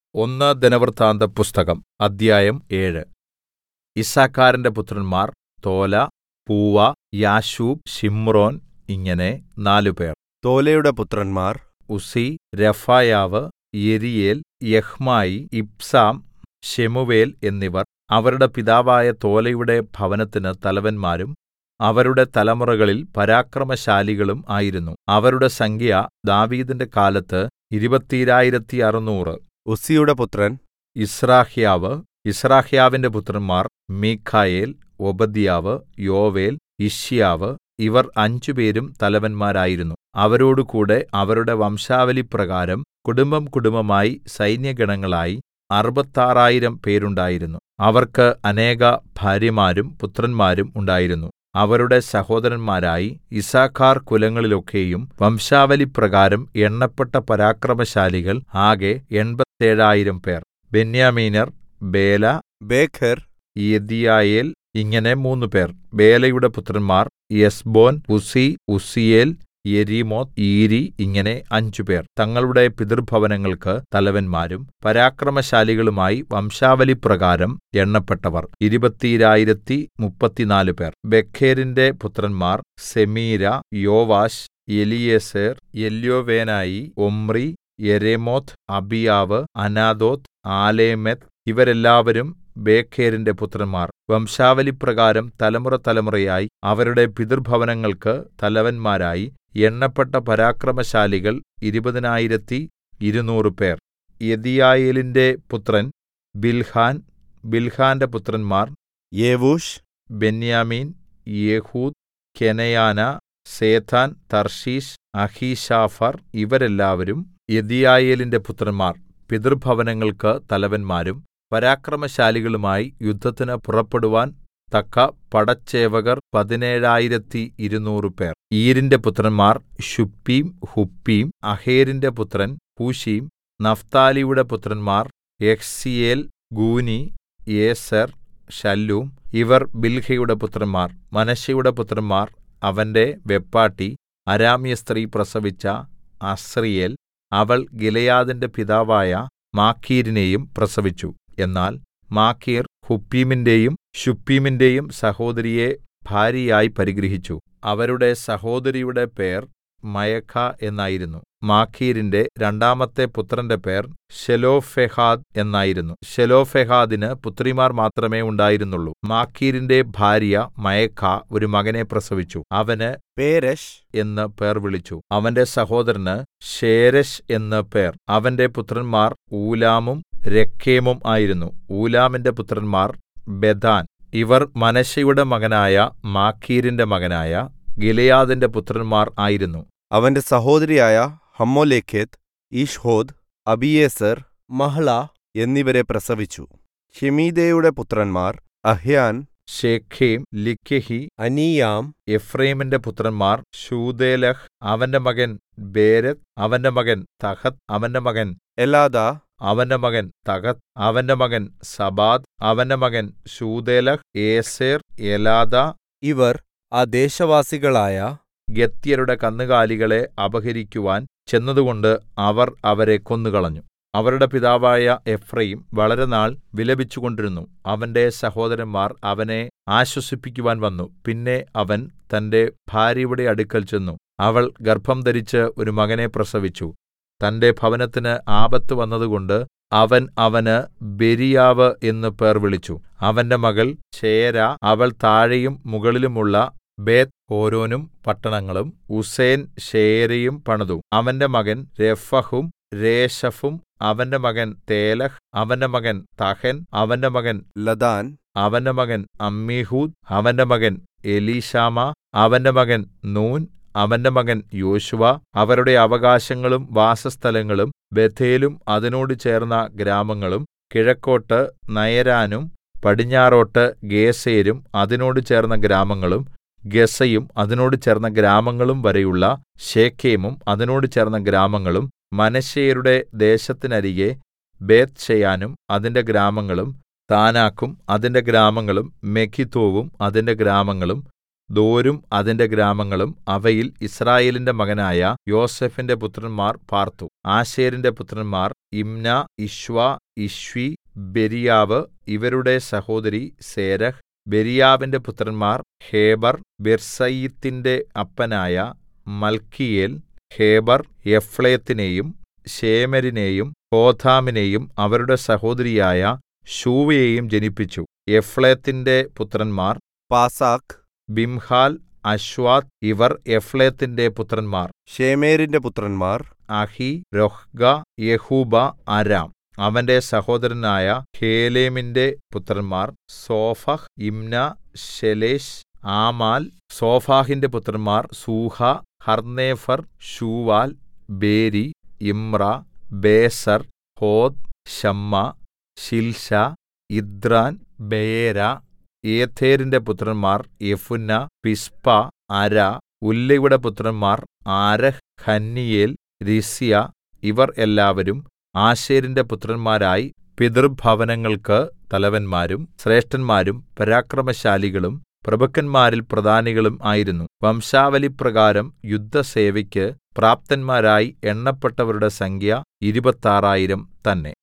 ഒന്ന് ദിനവൃത്താന്തപുസ്തകം അദ്ധ്യായം ഏഴ് യിസ്സാഖാരിന്റെ പുത്രന്മാർ തോലാ പൂവാ യാശൂബ് ശിമ്രോൻ ഇങ്ങനെ നാലുപേർ തോലയുടെ പുത്രന്മാർ ഉസ്സിരെഫായാവ് യെരീയേൽ യഹ്മായി ഇബ്സാം ശെമൂവേൽ എന്നിവർ അവരുടെ പിതാവായ തോലയുടെ ഭവനത്തിന് തലവന്മാരും അവരുടെ തലമുറകളിൽ പരാക്രമശാലികളും ആയിരുന്നു അവരുടെ സംഖ്യ ദാവീദിന്റെ കാലത്ത് ഇരുപത്തീരായിരത്തി അറുനൂറ് ഉസ്സിയുടെ പുത്രൻ യിസ്രാഹ്യാവ് യിസ്രാഹ്യാവിന്റെ പുത്രന്മാർ മീഖായേൽ ഓബദ്യാവ് യോവേൽ യിശ്യാവ് ഇവർ അഞ്ചുപേരും തലവന്മാരായിരുന്നു അവരോടുകൂടെ അവരുടെ വംശാവലിപ്രകാരം കുടുംബംകുടുംബമായി സൈന്യഗണങ്ങളായി അറുപത്താറായിരം പേരുണ്ടായിരുന്നു അവർക്ക് അനേക ഭാര്യമാരും പുത്രന്മാരും ഉണ്ടായിരുന്നു അവരുടെ സഹോദരന്മാരായി യിസ്സാഖാർ കുലങ്ങളിലൊക്കെയും വംശാവലിപ്രകാരം എണ്ണപ്പെട്ട പരാക്രമശാലികൾ ആകെ എൺപത്തേഴായിരം പേർ ബെന്യാമീന്യർ ബേല ബേഖെർ യെദീയയേൽ ഇങ്ങനെ മൂന്നുപേർ ബേലയുടെ പുത്രന്മാർ എസ്ബോൻ ഉസ്സി ഉസ്സിയേൽ യെരീമോത്ത് ഈരി ഇങ്ങനെ അഞ്ചുപേർ തങ്ങളുടെ പിതൃഭവനങ്ങൾക്ക് തലവന്മാരും പരാക്രമശാലികളുമായി വംശാവലിപ്രകാരം എണ്ണപ്പെട്ടവർ ഇരുപത്തീരായിരത്തി മുപ്പത്തിനാല് പേർ ബെഖേരിന്റെ പുത്രന്മാർ സെമീര യോവാശ് എലീയേസർ എല്യോവേനായി ഒമ്രി യെരേമോത്ത് അബിയാവ് അനാഥോത്ത് ആലേമെത്ത് ഇവരെല്ലാവരും ബേഖേരിന്റെ പുത്രന്മാർ വംശാവലിപ്രകാരം തലമുറതലമുറയായി അവരുടെ പിതൃഭവനങ്ങൾക്ക് തലവന്മാരായി എണ്ണപ്പെട്ട പരാക്രമശാലികൾ ഇരുപതിനായിരത്തി ഇരുനൂറ് പേർ യെദീയയേലിന്റെ പുത്രൻ ബിൽഹാൻ ബിൽഹാന്റെ പുത്രന്മാർ യേവൂശ് ബെന്യാമീൻ യെഹൂദ് കെനയാന സേഥാൻ തർശീശ് അഹീശാഫർ ഇവരെല്ലാവരും യെദീയയേലിന്റെ പുത്രന്മാർ പിതൃഭവനങ്ങൾക്ക് തലവന്മാരും പരാക്രമശാലികളുമായി യുദ്ധത്തിന് പുറപ്പെടുവാൻ തക്ക പടച്ചേവകർ പതിനേഴായിരത്തി ഇരുനൂറ് പേർ ഈരിന്റെ പുത്രന്മാർ ശുപ്പീം ഹുപ്പീം അഹേരിന്റെ പുത്രൻ ഹൂശീം നഫ്താലിയുടെ പുത്രന്മാർ യഹ്സീയേൽ ഗൂനി യേസെർ ശല്ലൂം ഇവർ ബിൽഹയുടെ പുത്രന്മാർ മനശ്ശെയുടെ പുത്രന്മാർ അവന്റെ വെപ്പാട്ടി അരാമ്യസ്ത്രീ പ്രസവിച്ച അസ്രീയേൽ അവൾ ഗിലെയാദിന്റെ പിതാവായ മാഖീരിനെയും പ്രസവിച്ചു എന്നാൽ മാഖീർ ഹുപ്പീമിന്റെയും ശുപ്പീമിന്റെയും സഹോദരിയെ ഭാര്യയായി പരിഗ്രഹിച്ചു അവരുടെ സഹോദരിയുടെ പേർ മയഖ എന്നായിരുന്നു മാഖീരിന്റെ രണ്ടാമത്തെ പുത്രന്റെ പേർ ശെലോഫെഹാദ് എന്നായിരുന്നു ശെലോഫെഹാദിന് പുത്രിമാർ മാത്രമേ ഉണ്ടായിരുന്നുള്ളൂ മാഖീരിന്റെ ഭാര്യ മയഖ ഒരു മകനെ പ്രസവിച്ചു അവന് പേരശ് എന്ന് പേർ വിളിച്ചു അവന്റെ സഹോദരന് ശേരശ് എന്ന് പേർ അവന്റെ പുത്രന്മാർ ഊലാമും രഖേമും ആയിരുന്നു ഊലാമിന്റെ പുത്രന്മാർ ബെദാൻ ഇവർ മനശ്ശെയുടെ മകനായ മാഖീരിന്റെ മകനായ ഗിലെയാദിന്റെ പുത്രന്മാർ ആയിരുന്നു അവന്റെ സഹോദരിയായ ഹമ്മോലേഖെത്ത് ഈഷ്ഹോദ് അബിയേസർ മഹ്ള എന്നിവരെ പ്രസവിച്ചു ഷെമീദയുടെ പുത്രന്മാർ അഹ്യാൻ ശേഖേം ലിക്കെഹി അനീയാം എഫ്രൈമിന്റെ പുത്രന്മാർ ശൂദേലഹ് അവന്റെ മകൻ ബേരത്ത് അവന്റെ മകൻ തഹത്ത് അവന്റെ മകൻ എലാദ അവന്റെ മകൻ തഹത്ത് അവന്റെ മകൻ സബാദ് അവന്റെ മകൻ ശൂദേലഹ് ഏസേർ എലാദ ഇവർ ആ ദേശവാസികളായ ഗത്യരുടെ കന്നുകാലികളെ അപഹരിക്കുവാൻ ചെന്നതുകൊണ്ട് അവർ അവരെ കൊന്നുകളഞ്ഞു അവരുടെ പിതാവായ എഫ്രയീം വളരെ നാൾ വിലപിച്ചുകൊണ്ടിരുന്നു അവന്റെ സഹോദരന്മാർ അവനെ ആശ്വസിപ്പിക്കുവാൻ വന്നു പിന്നെ അവൻ തന്റെ ഭാര്യയുടെ അടുക്കൽ ചെന്നു അവൾ ഗർഭം ധരിച്ച് ഒരു മകനെ പ്രസവിച്ചു തന്റെ ഭവനത്തിന് ആപത്ത് വന്നതുകൊണ്ട് അവൻ അവന് ബെരിയാവ് എന്ന് പേർ വിളിച്ചു അവന്റെ മകൾ ശേര അവൾ താഴെയും മുകളിലുമുള്ള ബേത് ഹോരോനും പട്ടണങ്ങളും ഉസേൻ ശേരയും പണിതു അവന്റെ മകൻ രഫഹും രേശഫും അവന്റെ മകൻ തേലഹ് അവന്റെ മകൻ തഹൻ അവന്റെ മകൻ ലദാൻ അവന്റെ മകൻ അമ്മീഹൂദ് അവന്റെ മകൻ എലീശാമ അവന്റെ മകൻ നൂൻ അവന്റെ മകൻ യോശുവ അവരുടെ അവകാശങ്ങളും വാസസ്ഥലങ്ങളും ബഥേലും അതിനോട് ചേർന്ന ഗ്രാമങ്ങളും കിഴക്കോട്ട് നയരാനും പടിഞ്ഞാറോട്ട് ഗേസേരും അതിനോട് ചേർന്ന ഗ്രാമങ്ങളും ഗസയും അതിനോട് ചേർന്ന ഗ്രാമങ്ങളും വരെയുള്ള ശേഖേമും അതിനോട് ചേർന്ന ഗ്രാമങ്ങളും മനശ്ശെയരുടെ ദേശത്തിനരികെ ബേത്ത്ശെയാനും അതിന്റെ ഗ്രാമങ്ങളും താനാക്കും അതിന്റെ ഗ്രാമങ്ങളും മെഗിദ്ദോവും അതിന്റെ ഗ്രാമങ്ങളും ദോരും അതിന്റെ ഗ്രാമങ്ങളും അവയിൽ യിസ്രായേലിന്റെ മകനായ യോസേഫിന്റെ പുത്രന്മാർ പാർത്തു ആശേരിന്റെ പുത്രന്മാർ യിമ്ന യിശ്വാ യിശ്വി ബെരീയാവ് ഇവരുടെ സഹോദരി സേരഹ് ബെരീയാവിന്റെ പുത്രന്മാർ ഹേബെർ ബിർസയീത്തിന്റെ അപ്പനായ മൽക്കീയേൽ ഹേബെർ യഫ്ലേത്തിനെയും ശേമെരിനെയും ഹോഥാമിനെയും അവരുടെ സഹോദരിയായ ശൂവയെയും ജനിപ്പിച്ചു യഫ്ലേത്തിന്റെ പുത്രന്മാർ പാസാക്ക് ബിംഹാൽ അശ്വാത്ത് ഇവർ യഫ്ലേത്തിന്റെ പുത്രന്മാർ ഷേമേരിന്റെ പുത്രന്മാർ അഹി രൊഹ്ഗ യഹൂബ അരാം അവന്റെ സഹോദരനായ ഹേലേമിന്റെ പുത്രന്മാർ സോഫഹ് ഇമ്ന ശെലേശ് ആമാൽ സോഫാഹിന്റെ പുത്രന്മാർ സൂഹ ഹർന്നേഫർ ശൂവാൽ ബേരി ഇമ്ര ബേസർ ഹോദ് ശമ്മ ശിൽശ ഇദ്രാൻ ബെയേര ഏഥേരിന്റെ പുത്രന്മാർ യെഫുന്ന പിസ്പ അര ഉല്ലയുടെ പുത്രന്മാർ ആരഹ് ഹന്നിയേൽ രിസ്യ ഇവർ എല്ലാവരും ആശേരിന്റെ പുത്രന്മാരായി പിതൃഭവനങ്ങൾക്ക് തലവന്മാരും ശ്രേഷ്ഠന്മാരും പരാക്രമശാലികളും പ്രഭുക്കന്മാരിൽ പ്രധാനികളും ആയിരുന്നു വംശാവലിപ്രകാരം യുദ്ധസേവയ്ക്ക് പ്രാപ്തന്മാരായി എണ്ണപ്പെട്ടവരുടെ സംഖ്യ ഇരുപത്താറായിരം തന്നെ